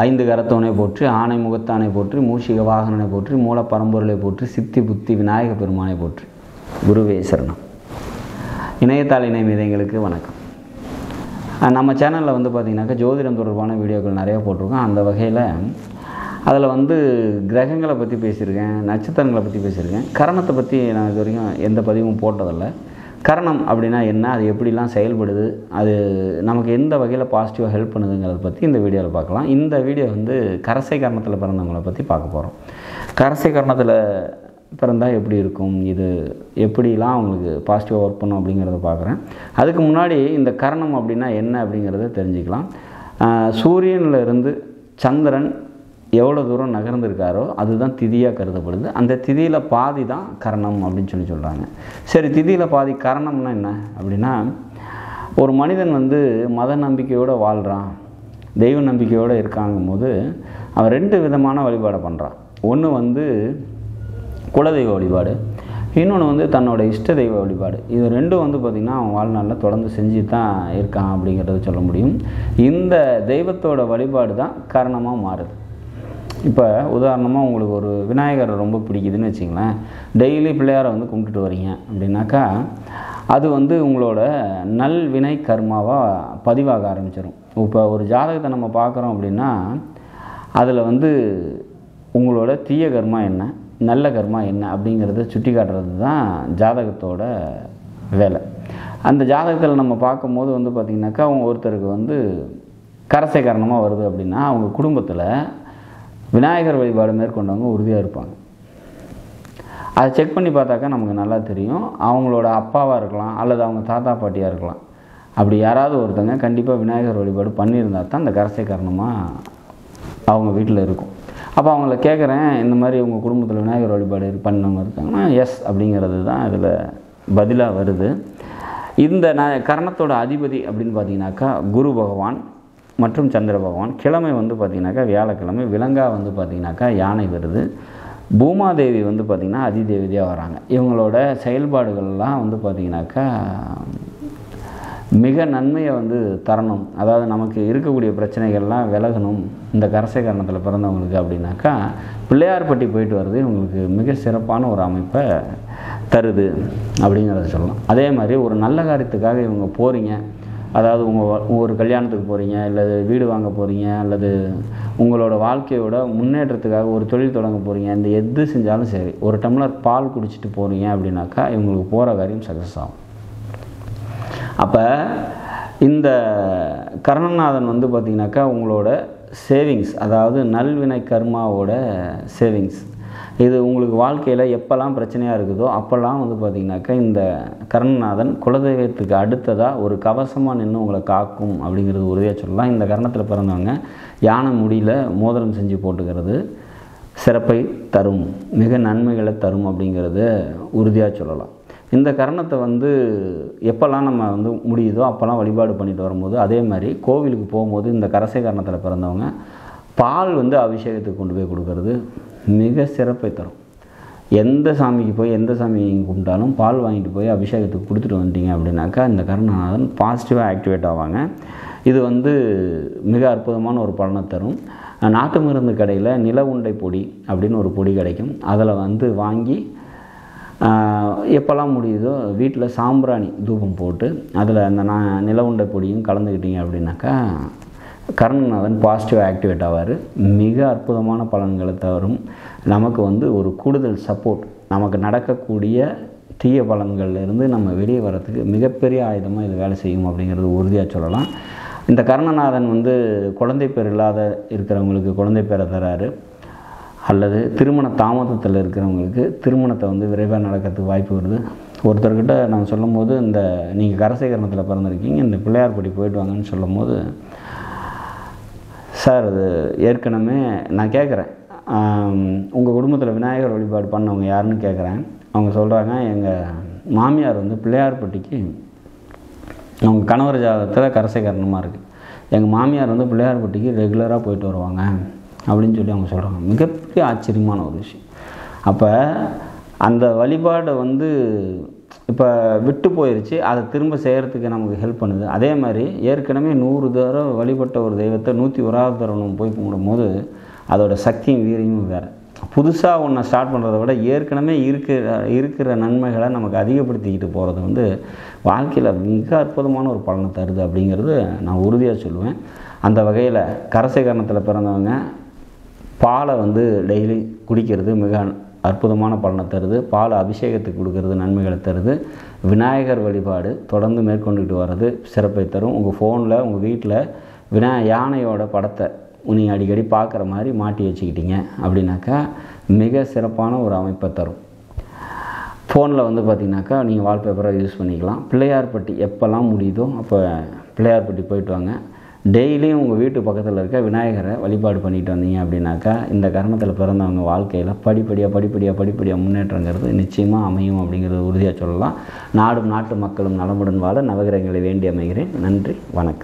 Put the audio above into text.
ஐந்து கரத்தவனை போற்றி ஆணை முகத்தானை போற்றி மூஷிக வாகனனை போற்றி மூல பரம்பொருளை போற்றி சித்தி புத்தி விநாயக பெருமானை போற்றி குருவே சரணம் இணையத்தாள் இணை மீதைங்களுக்கு வணக்கம் அஹ் நம்ம சேனலில் வந்து பார்த்திங்கனாக்கா ஜோதிடம் தொடர்பான வீடியோக்கள் நிறையா போட்டிருக்கோம் அந்த வகையில் அதில் வந்து கிரகங்களை பற்றி பேசியிருக்கேன் நட்சத்திரங்களை பற்றி பேசியிருக்கேன் கரணத்தை பற்றி நான் இது வரைக்கும் எந்த பதிவும் போட்டதில்லை கரணம் அப்படின்னா என்ன அது எப்படிலாம் செயல்படுது அது நமக்கு எந்த வகையில் பாசிட்டிவாக ஹெல்ப் பண்ணுதுங்கிறத பற்றி இந்த வீடியோவில் பார்க்கலாம் இந்த வீடியோ வந்து கரசை கரணத்தில் பிறந்தவங்களை பற்றி பார்க்க போகிறோம் கரசை கரணத்தில் பிறந்தால் எப்படி இருக்கும் இது எப்படிலாம் அவங்களுக்கு பாசிட்டிவாக ஒர்க் பண்ணும் அப்படிங்கிறத பார்க்குறேன் அதுக்கு முன்னாடி இந்த கரணம் அப்படின்னா என்ன அப்படிங்கிறத தெரிஞ்சுக்கலாம் ஆஹ் சூரியன்ல இருந்து சந்திரன் எவ்வளோ தூரம் நகர்ந்திருக்காரோ அதுதான் திதியாக கருதப்படுது அந்த திதியில் பாதி தான் கரணம் அப்படின்னு சொல்லி சொல்கிறாங்க சரி திதியில் பாதி கரணம்னா என்ன அப்படின்னா ஒரு மனிதன் வந்து மத நம்பிக்கையோடு வாழ்கிறான் தெய்வ நம்பிக்கையோடு இருக்காங்கும் போது அவன் ரெண்டு விதமான வழிபாடை பண்ணுறான் ஒன்று வந்து குலதெய்வ வழிபாடு இன்னொன்று வந்து தன்னோட இஷ்ட தெய்வ வழிபாடு இது ரெண்டும் வந்து பார்த்திங்கன்னா அவன் வாழ்நாளில் தொடர்ந்து செஞ்சு தான் இருக்கான் அப்படிங்கிறத சொல்ல முடியும் இந்த தெய்வத்தோட வழிபாடு தான் காரணமாக மாறுது இப்போ உதாரணமாக உங்களுக்கு ஒரு விநாயகரை ரொம்ப பிடிக்குதுன்னு வச்சிங்களேன் டெய்லி பிள்ளையாரை வந்து கும்பிட்டுட்டு வரீங்க அப்படின்னாக்கா அது வந்து உங்களோட நல் வினை கர்மாவாக பதிவாக ஆரம்பிச்சிடும் இப்போ ஒரு ஜாதகத்தை நம்ம பார்க்குறோம் அப்படின்னா அதில் வந்து உங்களோட தீய கர்மா என்ன நல்ல கர்மா என்ன அப்படிங்கிறத சுட்டி காட்டுறது தான் ஜாதகத்தோட வேலை அந்த ஜாதகத்தில் நம்ம பார்க்கும்போது வந்து பார்த்திங்கனாக்கா அவங்க ஒருத்தருக்கு வந்து கரசை காரணமாக வருது அப்படின்னா அவங்க குடும்பத்தில் விநாயகர் வழிபாடு மேற்கொண்டவங்க உறுதியாக இருப்பாங்க அதை செக் பண்ணி பார்த்தாக்கா நமக்கு நல்லா தெரியும் அவங்களோட அப்பாவாக இருக்கலாம் அல்லது அவங்க தாத்தா பாட்டியாக இருக்கலாம் அப்படி யாராவது ஒருத்தங்க கண்டிப்பாக விநாயகர் வழிபாடு பண்ணியிருந்தா தான் அந்த கரசை காரணமாக அவங்க வீட்டில் இருக்கும் அப்போ அவங்கள கேட்குறேன் இந்த மாதிரி உங்கள் குடும்பத்தில் விநாயகர் வழிபாடு பண்ணவங்க இருக்காங்கன்னா எஸ் அப்படிங்கிறது தான் இதில் பதிலாக வருது இந்த ந கரணத்தோட அதிபதி அப்படின்னு பார்த்தீங்கன்னாக்கா குரு பகவான் மற்றும் சந்திர பகவான் கிழமை வந்து பார்த்திங்கனாக்கா வியாழக்கிழமை விலங்கா வந்து பார்த்திங்கனாக்கா யானை வருது பூமாதேவி வந்து பார்த்திங்கன்னா அதிதேவதியாக வராங்க இவங்களோட செயல்பாடுகள்லாம் வந்து பார்த்திங்கனாக்கா மிக நன்மையை வந்து தரணும் அதாவது நமக்கு இருக்கக்கூடிய பிரச்சனைகள்லாம் விலகணும் இந்த கரசை கரணத்தில் பிறந்தவங்களுக்கு அப்படின்னாக்கா பிள்ளையார்பட்டி போயிட்டு வர்றது இவங்களுக்கு மிக சிறப்பான ஒரு அமைப்பை தருது அப்படிங்கிறத சொல்லலாம் அதே மாதிரி ஒரு நல்ல காரியத்துக்காக இவங்க போகிறீங்க அதாவது உங்கள் ஒரு கல்யாணத்துக்கு போகிறீங்க அல்லது வீடு வாங்க போகிறீங்க அல்லது உங்களோட வாழ்க்கையோட முன்னேற்றத்துக்காக ஒரு தொழில் தொடங்க போகிறீங்க இந்த எது செஞ்சாலும் சரி ஒரு டம்ளர் பால் குடிச்சிட்டு போகிறீங்க அப்படின்னாக்கா இவங்களுக்கு போகிற காரியம் சக்ஸஸ் ஆகும் அப்போ இந்த கர்ணநாதன் வந்து பார்த்திங்கனாக்கா உங்களோட சேவிங்ஸ் அதாவது நல்வினை கர்மாவோட சேவிங்ஸ் இது உங்களுக்கு வாழ்க்கையில் எப்போல்லாம் பிரச்சனையாக இருக்குதோ அப்போல்லாம் வந்து பார்த்திங்கனாக்கா இந்த கர்ணநாதன் குலதெய்வத்துக்கு அடுத்ததாக ஒரு கவசமாக நின்று உங்களை காக்கும் அப்படிங்கிறது உறுதியாக சொல்லலாம் இந்த கரணத்தில் பிறந்தவங்க யானை முடியில் மோதிரம் செஞ்சு போட்டுக்கிறது சிறப்பை தரும் மிக நன்மைகளை தரும் அப்படிங்கிறத உறுதியாக சொல்லலாம் இந்த கரணத்தை வந்து எப்போல்லாம் நம்ம வந்து முடியுதோ அப்போல்லாம் வழிபாடு பண்ணிட்டு வரும்போது அதே மாதிரி கோவிலுக்கு போகும்போது இந்த கரசை கரணத்தில் பிறந்தவங்க பால் வந்து அபிஷேகத்துக்கு கொண்டு போய் கொடுக்கறது மிக சிறப்பை தரும் எந்த சாமிக்கு போய் எந்த சாமி நீங்கள் கும்பிட்டாலும் பால் வாங்கிட்டு போய் அபிஷேகத்துக்கு கொடுத்துட்டு வந்துட்டீங்க அப்படின்னாக்கா இந்த கருணாநாதன் பாசிட்டிவாக ஆக்டிவேட் ஆவாங்க இது வந்து மிக அற்புதமான ஒரு பலனை தரும் நாட்டு மருந்து கடையில் நில உண்டை பொடி அப்படின்னு ஒரு பொடி கிடைக்கும் அதில் வந்து வாங்கி எப்போல்லாம் முடியுதோ வீட்டில் சாம்பிராணி தூபம் போட்டு அதில் அந்த நான் நில உண்டை பொடியும் கலந்துக்கிட்டீங்க அப்படின்னாக்கா கருணநாதன் பாசிட்டிவ் ஆக்டிவேட் ஆவார் மிக அற்புதமான பலன்களை தரும் நமக்கு வந்து ஒரு கூடுதல் சப்போர்ட் நமக்கு நடக்கக்கூடிய தீய பலன்கள்லேருந்து நம்ம வெளியே வரத்துக்கு மிகப்பெரிய ஆயுதமாக இது வேலை செய்யும் அப்படிங்கிறது உறுதியாக சொல்லலாம் இந்த கருணநாதன் வந்து குழந்தை பேர் இல்லாத இருக்கிறவங்களுக்கு குழந்தை பேரை தராரு அல்லது திருமண தாமதத்தில் இருக்கிறவங்களுக்கு திருமணத்தை வந்து விரைவாக நடக்கிறதுக்கு வாய்ப்பு வருது ஒருத்தர்கிட்ட நான் சொல்லும் போது இந்த நீங்கள் கரசேகரணத்தில் பிறந்திருக்கீங்க இந்த பிள்ளையார்பட்டி போயிட்டு வாங்கன்னு சொல்லும் போது சார் அது ஏற்கனவே நான் கேட்குறேன் உங்கள் குடும்பத்தில் விநாயகர் வழிபாடு பண்ணவங்க யாருன்னு கேட்குறேன் அவங்க சொல்கிறாங்க எங்கள் மாமியார் வந்து பிள்ளையார்பட்டிக்கு அவங்க கணவர் ஜாதகத்தில் கரசை காரணமாக இருக்குது எங்கள் மாமியார் வந்து பிள்ளையார்பட்டிக்கு ரெகுலராக போயிட்டு வருவாங்க அப்படின்னு சொல்லி அவங்க சொல்கிறாங்க மிகப்பெரிய ஆச்சரியமான ஒரு விஷயம் அப்போ அந்த வழிபாடை வந்து இப்போ விட்டு போயிடுச்சு அதை திரும்ப செய்கிறதுக்கு நமக்கு ஹெல்ப் பண்ணுது அதே மாதிரி ஏற்கனவே நூறு தடவை வழிபட்ட ஒரு தெய்வத்தை நூற்றி ஓராவது தடவை நம்ம போய் கும்பிடும் போது அதோட சக்தியும் வீரியமும் வேறு புதுசாக ஒன்றை ஸ்டார்ட் பண்ணுறத விட ஏற்கனவே இருக்கிற இருக்கிற நன்மைகளை நமக்கு அதிகப்படுத்திக்கிட்டு போகிறது வந்து வாழ்க்கையில் மிக அற்புதமான ஒரு பலனை தருது அப்படிங்கிறது நான் உறுதியாக சொல்லுவேன் அந்த வகையில் கரசேகரணத்தில் பிறந்தவங்க பாலை வந்து டெய்லி குடிக்கிறது மிக அற்புதமான பலனை தருது பால் அபிஷேகத்துக்கு கொடுக்கறது நன்மைகளை தருது விநாயகர் வழிபாடு தொடர்ந்து மேற்கொண்டுக்கிட்டு வர்றது சிறப்பை தரும் உங்கள் ஃபோனில் உங்கள் வீட்டில் வினா யானையோட படத்தை நீங்கள் அடிக்கடி பார்க்குற மாதிரி மாட்டி வச்சுக்கிட்டீங்க அப்படின்னாக்கா மிக சிறப்பான ஒரு அமைப்பை தரும் ஃபோனில் வந்து பார்த்திங்கனாக்கா நீங்கள் வால்பேப்பராக யூஸ் பண்ணிக்கலாம் பிள்ளையார்பட்டி எப்போல்லாம் முடியுதோ அப்போ பிள்ளையார்பட்டி போயிட்டு வாங்க டெய்லியும் உங்கள் வீட்டு பக்கத்தில் இருக்க விநாயகரை வழிபாடு பண்ணிட்டு வந்தீங்க அப்படின்னாக்கா இந்த கரணத்தில் பிறந்தவங்க வாழ்க்கையில் படிப்படியாக படிப்படியாக படிப்படியாக முன்னேற்றங்கிறது நிச்சயமாக அமையும் அப்படிங்கிறது உறுதியாக சொல்லலாம் நாடும் நாட்டு மக்களும் நலமுடன் வாழ நவகிரகங்களை வேண்டி அமைகிறேன் நன்றி வணக்கம்